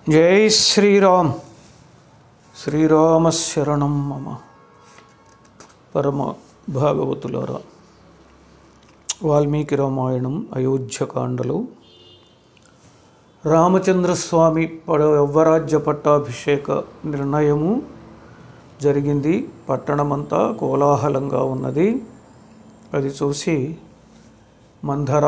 జై శ్రీరామ్ శ్రీరామశరణం మమ పరమ భాగవతులారా వాల్మీకి రామాయణం అయోధ్యకాండలో రామచంద్రస్వామి పడ యవ్వరాజ్య పట్టాభిషేక నిర్ణయము జరిగింది పట్టణమంతా కోలాహలంగా ఉన్నది అది చూసి మంధర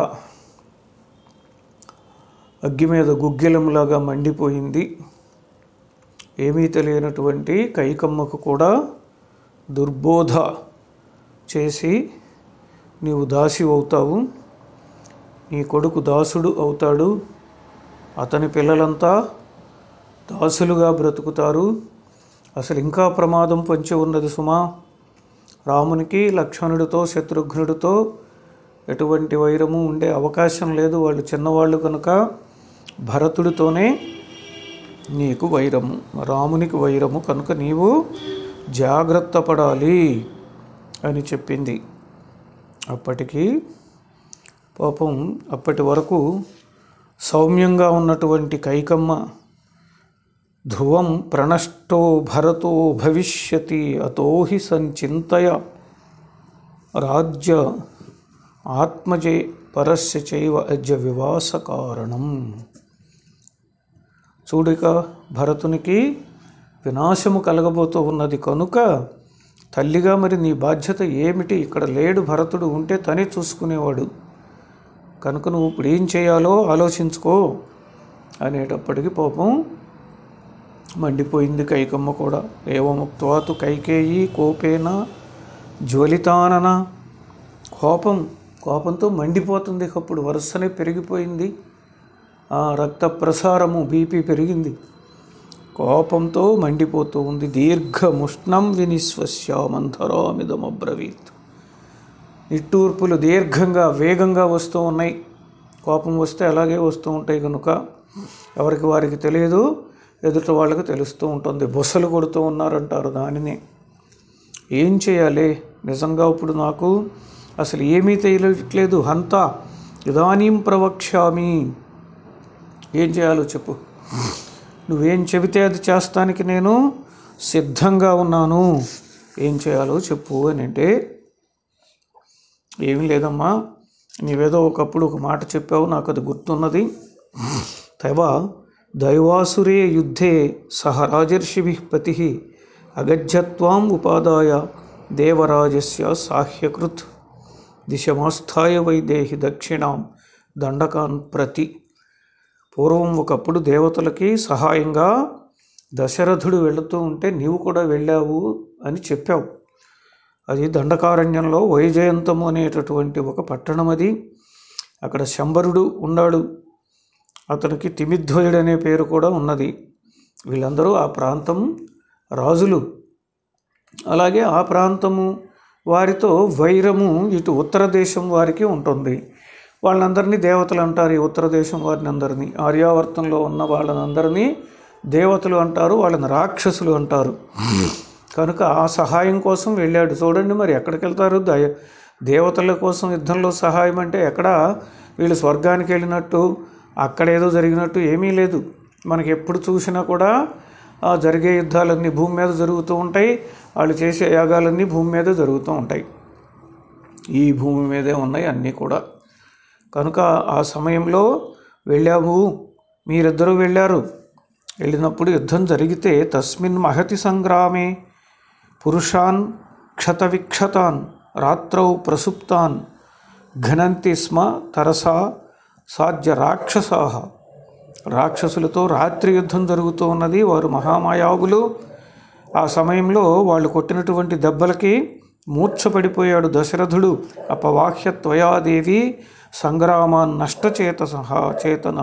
అగ్గి మీద గుగ్గిలంలాగా మండిపోయింది ఏమీ తెలియనటువంటి కైకమ్మకు కూడా దుర్బోధ చేసి నీవు దాసి అవుతావు నీ కొడుకు దాసుడు అవుతాడు అతని పిల్లలంతా దాసులుగా బ్రతుకుతారు అసలు ఇంకా ప్రమాదం పొంచి ఉన్నది సుమా రామునికి లక్ష్మణుడితో శత్రుఘ్నుడితో ఎటువంటి వైరము ఉండే అవకాశం లేదు వాళ్ళు చిన్నవాళ్ళు కనుక భరతుడితోనే నీకు వైరము రామునికి వైరము కనుక నీవు జాగ్రత్త పడాలి అని చెప్పింది అప్పటికి పాపం అప్పటి వరకు సౌమ్యంగా ఉన్నటువంటి కైకమ్మ ధ్రువం ప్రణష్టో భరతో భవిష్యతి అతోహి సంచింతయ రాజ్య ఆత్మజే పరస్య చైవ అజ్య వివాస కారణం చూడిక భరతునికి వినాశము కలగబోతూ ఉన్నది కనుక తల్లిగా మరి నీ బాధ్యత ఏమిటి ఇక్కడ లేడు భరతుడు ఉంటే తనే చూసుకునేవాడు కనుక నువ్వు ఇప్పుడు ఏం చేయాలో ఆలోచించుకో అనేటప్పటికి పాపం మండిపోయింది కైకమ్మ కూడా ఏవముక్త్వాతు కైకేయి కోపేన జ్వలితానన కోపం కోపంతో మండిపోతుంది అప్పుడు వరుసనే పెరిగిపోయింది ఆ రక్త ప్రసారము బీపీ పెరిగింది కోపంతో మండిపోతూ ఉంది దీర్ఘముష్ణం వినిశ్వస్య మంథరామిదమబ్రవీత్ నిట్టూర్పులు దీర్ఘంగా వేగంగా వస్తూ ఉన్నాయి కోపం వస్తే అలాగే వస్తూ ఉంటాయి కనుక ఎవరికి వారికి తెలియదు ఎదుటి వాళ్ళకి తెలుస్తూ ఉంటుంది బుసలు కొడుతూ ఉన్నారంటారు దానిని ఏం చేయాలి నిజంగా ఇప్పుడు నాకు అసలు ఏమీ తెలియట్లేదు హంత ఇదానీం ప్రవక్ష్యామి ఏం చేయాలో చెప్పు నువ్వేం చెబితే అది చేస్తానికి నేను సిద్ధంగా ఉన్నాను ఏం చేయాలో చెప్పు అని అంటే ఏమీ లేదమ్మా నీవేదో ఒకప్పుడు ఒక మాట చెప్పావు నాకు అది గుర్తున్నది తవ దైవాసురే యుద్ధే సహ రాజర్షిభి పతి అగజ్యత్వాం ఉపాదాయ దేవరాజస్య సాహ్యకృత్ దిశమాస్థాయ వైదేహి దక్షిణాం దండకాన్ ప్రతి పూర్వం ఒకప్పుడు దేవతలకి సహాయంగా దశరథుడు వెళుతూ ఉంటే నీవు కూడా వెళ్ళావు అని చెప్పావు అది దండకారణ్యంలో వైజయంతము అనేటటువంటి ఒక పట్టణం అది అక్కడ శంబరుడు ఉన్నాడు అతనికి తిమిధ్వజుడు అనే పేరు కూడా ఉన్నది వీళ్ళందరూ ఆ ప్రాంతం రాజులు అలాగే ఆ ప్రాంతము వారితో వైరము ఇటు ఉత్తర దేశం వారికి ఉంటుంది వాళ్ళందరినీ దేవతలు అంటారు ఈ ఉత్తర దేశం వారిని అందరినీ ఆర్యావర్తంలో ఉన్న వాళ్ళనందరినీ దేవతలు అంటారు వాళ్ళని రాక్షసులు అంటారు కనుక ఆ సహాయం కోసం వెళ్ళాడు చూడండి మరి ఎక్కడికి వెళ్తారు దయ దేవతల కోసం యుద్ధంలో సహాయం అంటే ఎక్కడ వీళ్ళు స్వర్గానికి వెళ్ళినట్టు అక్కడ ఏదో జరిగినట్టు ఏమీ లేదు మనకి ఎప్పుడు చూసినా కూడా ఆ జరిగే యుద్ధాలన్నీ భూమి మీద జరుగుతూ ఉంటాయి వాళ్ళు చేసే యాగాలన్నీ భూమి మీద జరుగుతూ ఉంటాయి ఈ భూమి మీదే ఉన్నాయి అన్నీ కూడా కనుక ఆ సమయంలో వెళ్ళాము మీరిద్దరూ వెళ్ళారు వెళ్ళినప్పుడు యుద్ధం జరిగితే తస్మిన్ మహతి సంగ్రామే పురుషాన్ క్షతవిక్షతాన్ రాత్రౌ ప్రసుప్తాన్ ఘనంతి స్మ తరసా సాధ్య రాక్షసాహ రాక్షసులతో రాత్రి యుద్ధం జరుగుతూ ఉన్నది వారు మహామాయావులు ఆ సమయంలో వాళ్ళు కొట్టినటువంటి దెబ్బలకి మూర్ఛపడిపోయాడు దశరథుడు అపవాహ్య త్వయాదేవి సంగ్రామాన్ నష్టచేత సహా చేతన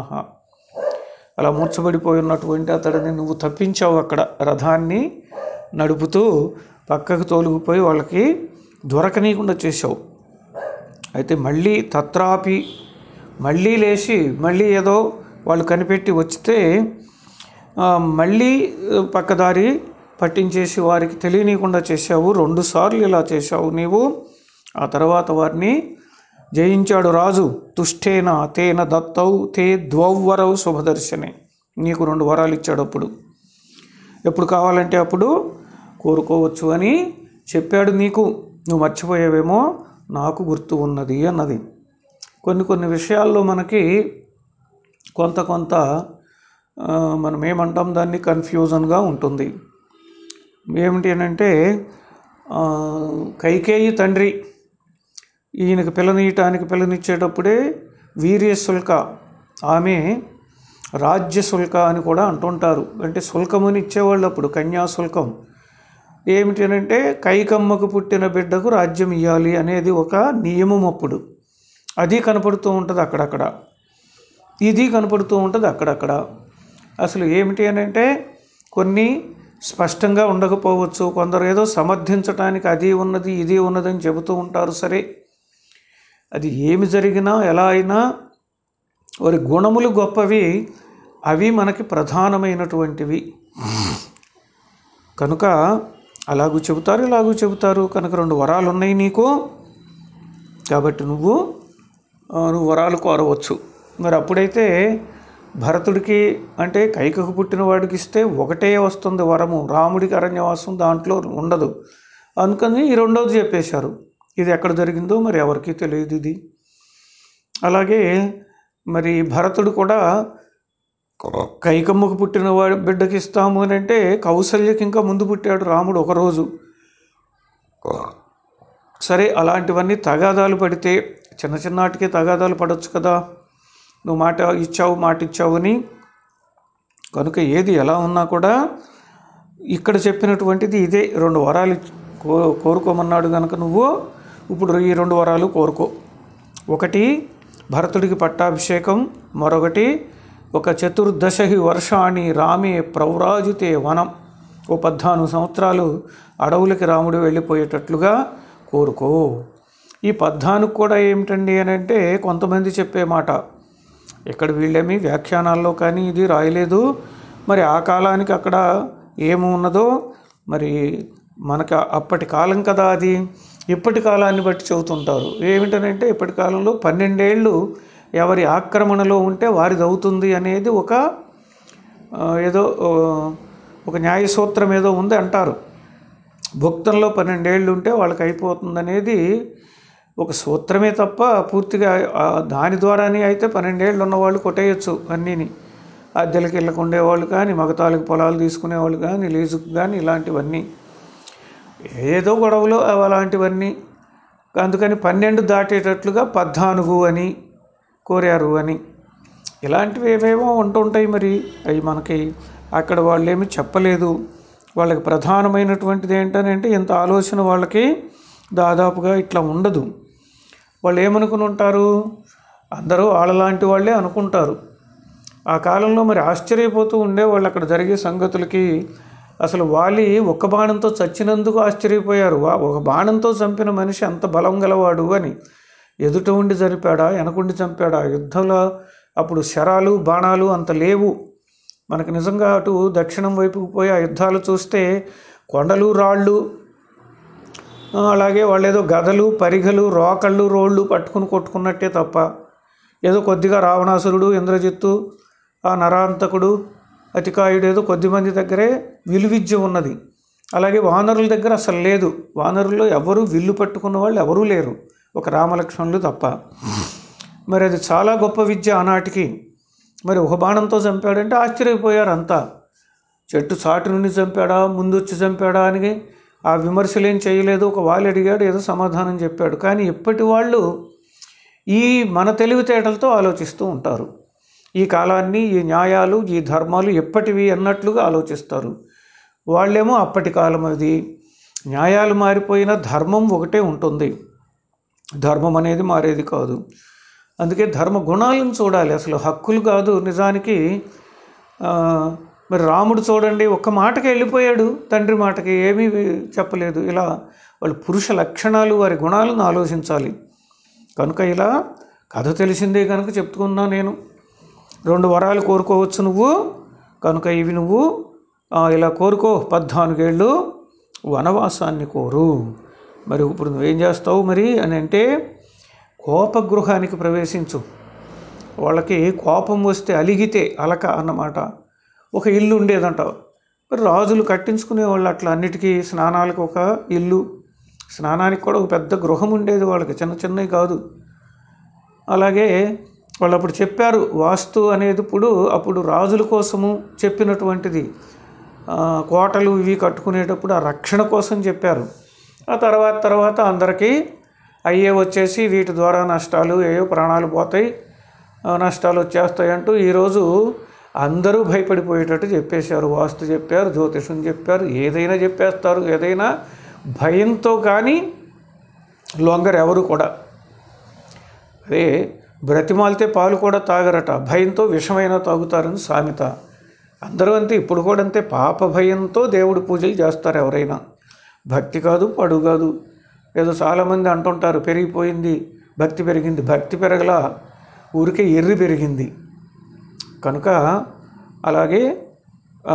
అలా మూర్ఛపడిపోయి ఉన్నటువంటి అతడిని నువ్వు తప్పించావు అక్కడ రథాన్ని నడుపుతూ పక్కకు తోలుకుపోయి వాళ్ళకి దొరకనీయకుండా చేశావు అయితే మళ్ళీ తత్రాపి మళ్ళీ లేచి మళ్ళీ ఏదో వాళ్ళు కనిపెట్టి వచ్చితే ఆ, మళ్ళీ పక్కదారి పట్టించేసి వారికి తెలియనీయకుండా చేశావు రెండుసార్లు ఇలా చేశావు నీవు ఆ తర్వాత వారిని జయించాడు రాజు తుష్టేన తేన దత్తౌ తే ద్వౌవరౌ శుభదర్శనే నీకు రెండు వరాలు ఇచ్చాడు అప్పుడు ఎప్పుడు కావాలంటే అప్పుడు కోరుకోవచ్చు అని చెప్పాడు నీకు నువ్వు మర్చిపోయావేమో నాకు గుర్తు ఉన్నది అన్నది కొన్ని కొన్ని విషయాల్లో మనకి కొంత కొంత ఆ, మనం ఏమంటాం దాన్ని కన్ఫ్యూజన్గా ఉంటుంది ఏమిటి అని అంటే ఆ, కైకేయి తండ్రి ఈయనకి పిల్లనీయటానికి పిల్లనిచ్చేటప్పుడే వీర్య శుల్క ఆమె రాజ్య శుల్క అని కూడా అంటుంటారు అంటే శుల్కముని ఇచ్చేవాళ్ళు అప్పుడు కన్యాశుల్కం ఏమిటి అని అంటే కైకమ్మకు పుట్టిన బిడ్డకు రాజ్యం ఇవ్వాలి అనేది ఒక నియమం అప్పుడు అది కనపడుతూ ఉంటుంది అక్కడక్కడ ఇది కనపడుతూ ఉంటుంది అక్కడక్కడ అసలు ఏమిటి అని అంటే కొన్ని స్పష్టంగా ఉండకపోవచ్చు కొందరు ఏదో సమర్థించడానికి అది ఉన్నది ఇది ఉన్నదని చెబుతూ ఉంటారు సరే అది ఏమి జరిగినా ఎలా అయినా వారి గుణములు గొప్పవి అవి మనకి ప్రధానమైనటువంటివి కనుక అలాగూ చెబుతారు ఇలాగూ చెబుతారు కనుక రెండు వరాలు ఉన్నాయి నీకు కాబట్టి నువ్వు ఆ, నువ్వు వరాలు కోరవచ్చు మరి అప్పుడైతే భరతుడికి అంటే కైకకు పుట్టిన వాడికి ఇస్తే ఒకటే వస్తుంది వరము రాముడికి అరణ్యవాసం దాంట్లో ఉండదు అందుకని ఈ రెండవది చెప్పేశారు ఇది ఎక్కడ జరిగిందో మరి ఎవరికీ తెలియదు ఇది అలాగే మరి భరతుడు కూడా కైకమ్మకు పుట్టిన వాడి బిడ్డకి ఇస్తాము అని అంటే కౌసల్యకి ఇంకా ముందు పుట్టాడు రాముడు ఒకరోజు సరే అలాంటివన్నీ తగాదాలు పడితే చిన్న చిన్నాటికి తగాదాలు పడవచ్చు కదా నువ్వు మాట ఇచ్చావు మాట ఇచ్చావు అని కనుక ఏది ఎలా ఉన్నా కూడా ఇక్కడ చెప్పినటువంటిది ఇదే రెండు వరాలు ఇచ్- కో కోరుకోమన్నాడు కనుక నువ్వు ఇప్పుడు ఈ రెండు వరాలు కోరుకో ఒకటి భరతుడికి పట్టాభిషేకం మరొకటి ఒక చతుర్దశహి వర్షాణి రామే ప్రవ్రాజితే వనం ఓ పద్నాలుగు సంవత్సరాలు అడవులకి రాముడు వెళ్ళిపోయేటట్లుగా కోరుకో ఈ పద్నాలుగు కూడా ఏమిటండి అని అంటే కొంతమంది చెప్పే మాట ఇక్కడ వీళ్ళేమి వ్యాఖ్యానాల్లో కానీ ఇది రాయలేదు మరి ఆ కాలానికి అక్కడ ఏమి ఉన్నదో మరి మనకు అప్పటి కాలం కదా అది ఇప్పటి కాలాన్ని బట్టి చెబుతుంటారు ఏమిటనంటే ఇప్పటి కాలంలో పన్నెండేళ్ళు ఎవరి ఆక్రమణలో ఉంటే వారిది అవుతుంది అనేది ఒక ఆ, ఏదో ఆ, ఒక న్యాయ సూత్రం ఏదో ఉంది అంటారు భక్తుల్లో పన్నెండేళ్ళు ఉంటే వాళ్ళకి అయిపోతుంది అనేది ఒక సూత్రమే తప్ప పూర్తిగా ఆ దాని ద్వారానే అయితే పన్నెండేళ్ళు ఉన్నవాళ్ళు కొట్టేయచ్చు అన్నీని అద్దెలకి ఇళ్ళకు ఉండేవాళ్ళు కానీ మగతాలకు పొలాలు తీసుకునేవాళ్ళు కానీ లీజుకు కానీ ఇలాంటివన్నీ ఏదో గొడవలు అవి అలాంటివన్నీ అందుకని పన్నెండు దాటేటట్లుగా పద్నాలుగు అని కోరారు అని ఇలాంటివి ఏవేవో ఉంటుంటాయి మరి అవి మనకి అక్కడ వాళ్ళు ఏమి చెప్పలేదు వాళ్ళకి ప్రధానమైనటువంటిది ఏంటనంటే ఇంత ఆలోచన వాళ్ళకి దాదాపుగా ఇట్లా ఉండదు వాళ్ళు ఏమనుకుని ఉంటారు అందరూ వాళ్ళలాంటి వాళ్ళే అనుకుంటారు ఆ కాలంలో మరి ఆశ్చర్యపోతూ ఉండేవాళ్ళు అక్కడ జరిగే సంగతులకి అసలు వాలి ఒక్క బాణంతో చచ్చినందుకు ఆశ్చర్యపోయారు వా ఒక బాణంతో చంపిన మనిషి అంత బలం గలవాడు అని ఎదుట ఉండి చనిపాడా వెనకుండి చంపాడా యుద్ధంలో అప్పుడు శరాలు బాణాలు అంత లేవు మనకు నిజంగా అటు దక్షిణం వైపుకు పోయి ఆ యుద్ధాలు చూస్తే కొండలు రాళ్ళు ఆ, అలాగే వాళ్ళు ఏదో గదలు పరిగలు రోకళ్ళు రోళ్ళు పట్టుకుని కొట్టుకున్నట్టే తప్ప ఏదో కొద్దిగా రావణాసురుడు ఇంద్రజిత్తు ఆ నరాంతకుడు అతికాయుడు ఏదో కొద్దిమంది దగ్గరే విలువిద్య ఉన్నది అలాగే వానరుల దగ్గర అసలు లేదు వానరుల్లో ఎవరు విల్లు పట్టుకున్న వాళ్ళు ఎవరూ లేరు ఒక రామలక్ష్మణులు తప్ప మరి అది చాలా గొప్ప విద్య ఆనాటికి మరి ఒక బాణంతో చంపాడంటే ఆశ్చర్యపోయారు అంతా చెట్టు చాటు నుండి చంపాడా ముందు వచ్చి చంపాడా అని ఆ విమర్శలు ఏం చేయలేదు ఒక వాళ్ళు అడిగాడు ఏదో సమాధానం చెప్పాడు కానీ ఇప్పటి వాళ్ళు ఈ మన తెలివితేటలతో ఆలోచిస్తూ ఉంటారు ఈ కాలాన్ని ఈ న్యాయాలు ఈ ధర్మాలు ఎప్పటివి అన్నట్లుగా ఆలోచిస్తారు వాళ్ళేమో అప్పటి కాలం అది న్యాయాలు మారిపోయిన ధర్మం ఒకటే ఉంటుంది ధర్మం అనేది మారేది కాదు అందుకే ధర్మ గుణాలను చూడాలి అసలు హక్కులు కాదు నిజానికి ఆ, మరి రాముడు చూడండి ఒక్క మాటకి వెళ్ళిపోయాడు తండ్రి మాటకి ఏమీ చెప్పలేదు ఇలా వాళ్ళు పురుష లక్షణాలు వారి గుణాలను ఆలోచించాలి కనుక ఇలా కథ తెలిసిందే కనుక చెప్తున్నా నేను రెండు వరాలు కోరుకోవచ్చు నువ్వు కనుక ఇవి నువ్వు ఆ, ఇలా కోరుకో పద్నాలుగేళ్ళు వనవాసాన్ని కోరు మరి ఇప్పుడు నువ్వేం చేస్తావు మరి అని అంటే కోపగృహానికి ప్రవేశించు వాళ్ళకి కోపం వస్తే అలిగితే అలక అన్నమాట ఒక ఇల్లు ఉండేదంట మరి రాజులు కట్టించుకునేవాళ్ళు అట్లా అన్నిటికీ స్నానాలకు ఒక ఇల్లు స్నానానికి కూడా ఒక పెద్ద గృహం ఉండేది వాళ్ళకి చిన్న చిన్నవి కాదు అలాగే వాళ్ళు అప్పుడు చెప్పారు వాస్తు అనేది ఇప్పుడు అప్పుడు రాజుల కోసము చెప్పినటువంటిది ఆ, కోటలు ఇవి కట్టుకునేటప్పుడు ఆ రక్షణ కోసం చెప్పారు ఆ తర్వాత తర్వాత అందరికీ అయ్యే వచ్చేసి వీటి ద్వారా నష్టాలు ఏవో ప్రాణాలు పోతాయి ఆ, నష్టాలు వచ్చేస్తాయి అంటూ ఈరోజు అందరూ భయపడిపోయేటట్టు చెప్పేశారు వాస్తు చెప్పారు జ్యోతిషం చెప్పారు ఏదైనా చెప్పేస్తారు ఏదైనా భయంతో కానీ లొంగరు ఎవరు కూడా అదే బ్రతిమాలితే పాలు కూడా తాగరట భయంతో విషమైనా తాగుతారని సామెత అందరూ అంతే ఇప్పుడు కూడా అంతే పాప భయంతో దేవుడి పూజలు చేస్తారు ఎవరైనా భక్తి కాదు పడు కాదు ఏదో చాలామంది అంటుంటారు పెరిగిపోయింది భక్తి పెరిగింది భక్తి పెరగలా ఊరికే ఎర్రి పెరిగింది కనుక అలాగే ఆ,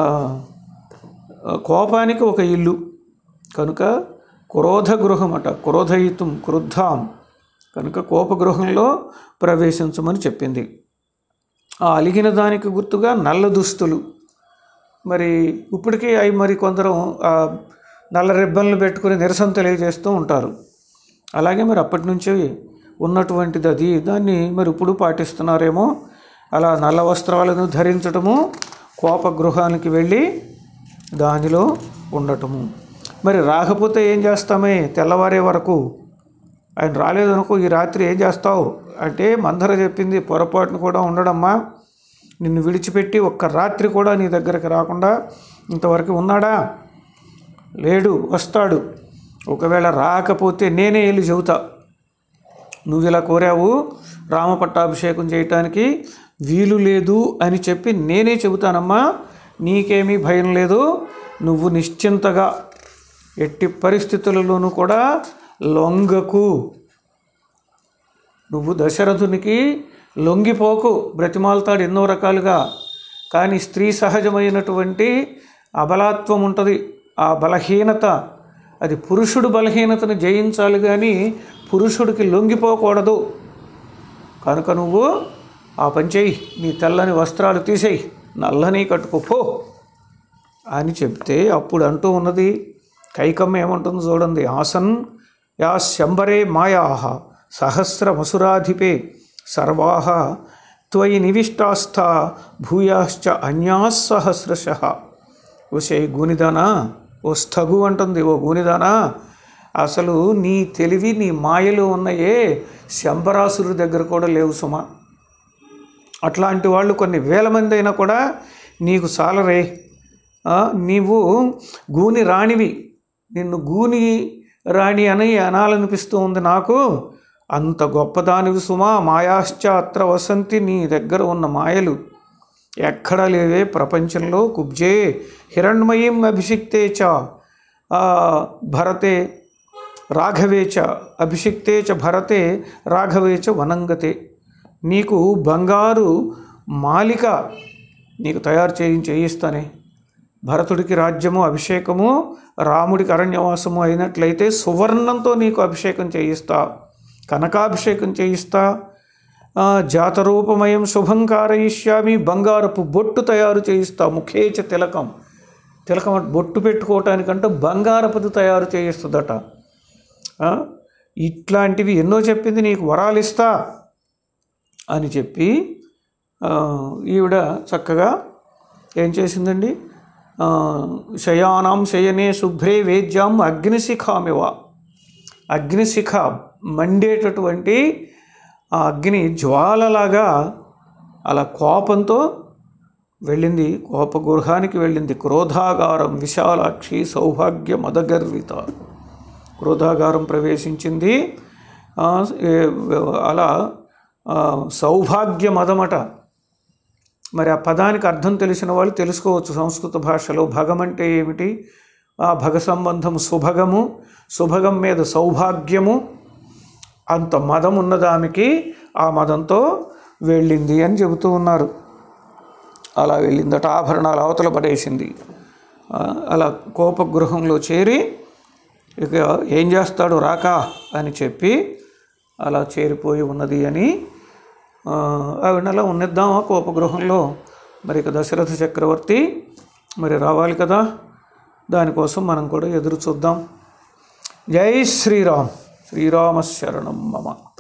కోపానికి ఒక ఇల్లు కనుక క్రోధ గృహం అట క్రోధయితం క్రుద్ధాం కనుక కోపగృహంలో ప్రవేశించమని చెప్పింది ఆ అలిగిన దానికి గుర్తుగా నల్ల దుస్తులు మరి ఇప్పటికీ అవి మరి కొందరు ఆ నల్ల రిబ్బన్లు పెట్టుకుని నిరసన తెలియజేస్తూ ఉంటారు అలాగే మరి అప్పటి నుంచి ఉన్నటువంటిది అది దాన్ని మరి ఇప్పుడు పాటిస్తున్నారేమో అలా నల్ల వస్త్రాలను ధరించటము కోపగృహానికి వెళ్ళి దానిలో ఉండటము మరి రాకపోతే ఏం చేస్తామే తెల్లవారే వరకు ఆయన రాలేదనుకో ఈ రాత్రి ఏం చేస్తావు అంటే మందర చెప్పింది పొరపాటును కూడా ఉండడమ్మా నిన్ను విడిచిపెట్టి ఒక్క రాత్రి కూడా నీ దగ్గరికి రాకుండా ఇంతవరకు ఉన్నాడా లేడు వస్తాడు ఒకవేళ రాకపోతే నేనే వెళ్ళి చెబుతా నువ్వు ఇలా కోరావు రామ పట్టాభిషేకం చేయటానికి వీలు లేదు అని చెప్పి నేనే చెబుతానమ్మా నీకేమీ భయం లేదు నువ్వు నిశ్చింతగా ఎట్టి పరిస్థితులలోనూ కూడా లొంగకు నువ్వు దశరథునికి లొంగిపోకు బ్రతిమాలతాడు ఎన్నో రకాలుగా కానీ స్త్రీ సహజమైనటువంటి అబలాత్వం ఉంటుంది ఆ బలహీనత అది పురుషుడు బలహీనతను జయించాలి కానీ పురుషుడికి లొంగిపోకూడదు కనుక నువ్వు ఆ పని చేయి నీ తెల్లని వస్త్రాలు తీసేయి నల్లని కట్టుకోపో అని చెప్తే అప్పుడు అంటూ ఉన్నది కైకమ్మ ఏమంటుంది చూడండి ఆసన్ యా శంబరే మాయాహ సహస్రమసురాధిపే సర్వాహ త్వయి నివిష్టాస్థ భూయాశ్చ అన్యాసహస్రశ ఓసే గూనిదానా ఓ స్థగు అంటుంది ఓ గూనిదానా అసలు నీ తెలివి నీ మాయలో ఉన్నాయే శంబరాసురుడి దగ్గర కూడా లేవు సుమా అట్లాంటి వాళ్ళు కొన్ని వేల మంది అయినా కూడా నీకు సాలరే ఆ, నీవు గూని రాణివి నిన్ను గూని రాణి అని అనాలనిపిస్తూ ఉంది నాకు అంత గొప్పదానివి సుమా మాయాశ్చ అత్ర వసంతి నీ దగ్గర ఉన్న మాయలు ఎక్కడా లేవే ప్రపంచంలో కుబ్జే హిరణ్మయీం అభిషిక్తే చ ఆ, భరతే రాఘవే చ అభిషిక్తే చ భరతే రాఘవే చ వనంగతే నీకు బంగారు మాలిక నీకు తయారు చేయి చేయిస్తానే భరతుడికి రాజ్యము అభిషేకము రాముడికి అరణ్యవాసము అయినట్లయితే సువర్ణంతో నీకు అభిషేకం చేయిస్తా కనకాభిషేకం చేయిస్తా ఆ, జాతరూపమయం శుభం కారయిష్యామి బంగారపు బొట్టు తయారు చేయిస్తా ముఖేచ తిలకం తిలకం అంటే బొట్టు పెట్టుకోవటానికంటే బంగారపుది తయారు చేయిస్తుందట ఆ, ఇట్లాంటివి ఎన్నో చెప్పింది నీకు వరాలు ఇస్తా అని చెప్పి ఆ, ఈవిడ చక్కగా ఏం చేసిందండి ఆ, శయానాం శయనే శుభ్రే వేద్యాం అగ్నిశిఖామివ అగ్నిశిఖ మండేటటువంటి ఆ అగ్ని జ్వాలలాగా అలా కోపంతో వెళ్ళింది కోపగృహానికి వెళ్ళింది క్రోధాగారం విశాలాక్షి సౌభాగ్య మదగర్విత క్రోధాగారం ప్రవేశించింది ఆ, ఏ- అలా ఆ, సౌభాగ్య మదమట మరి ఆ పదానికి అర్థం తెలిసిన వాళ్ళు తెలుసుకోవచ్చు సంస్కృత భాషలో భగం అంటే ఏమిటి ఆ భగ సంబంధం సుభగము సుభగం మీద సౌభాగ్యము అంత మదం ఉన్నది ఆమెకి ఆ మదంతో వెళ్ళింది అని చెబుతూ ఉన్నారు అలా వెళ్ళిందట ఆభరణాలు అవతల పడేసింది ఆ, అలా కోపగృహంలో చేరి ఇక ఏం చేస్తాడు రాక అని చెప్పి అలా చేరిపోయి ఉన్నది అని ఆ, ఆవిడని అలా ఉన్నిద్దామా కోపగృహంలో మరి ఇక దశరథ చక్రవర్తి మరి రావాలి కదా దానికోసం మనం కూడా ఎదురు చూద్దాం జై శ్రీరామ్ శ్రీరామ శరణం మమ